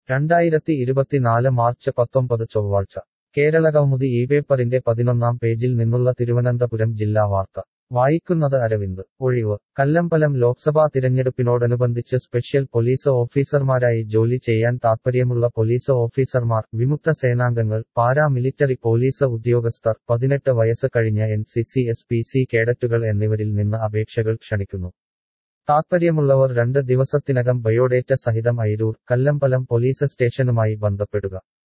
രണ്ടായിരത്തി ഇരുപത്തിനാല് മാർച്ച് പത്തൊമ്പത് ചൊവ്വാഴ്ച കേരളകൗമുദി ഈ പേപ്പറിന്റെ പതിനൊന്നാം പേജിൽ നിന്നുള്ള തിരുവനന്തപുരം ജില്ലാ വാർത്ത വായിക്കുന്നത് അരവിന്ദ് ഒഴിവ് കല്ലമ്പലം ലോക്സഭാ തിരഞ്ഞെടുപ്പിനോടനുബന്ധിച്ച് സ്പെഷ്യൽ പോലീസ് ഓഫീസർമാരായി ജോലി ചെയ്യാൻ താൽപ്പര്യമുള്ള പോലീസ് ഓഫീസർമാർ വിമുക്ത സേനാംഗങ്ങൾ പാരാ മിലിറ്ററി പോലീസ് ഉദ്യോഗസ്ഥർ പതിനെട്ട് വയസ്സ് കഴിഞ്ഞ N C C S P C കേഡറ്റുകൾ എന്നിവരിൽ നിന്ന് അപേക്ഷകൾ ക്ഷണിക്കുന്നു താൽപ്പര്യമുള്ളവർ രണ്ട് ദിവസത്തിനകം ബയോഡേറ്റ സഹിതം അയിരൂർ കല്ലമ്പലം പോലീസ് സ്റ്റേഷനുമായി ബന്ധപ്പെടുക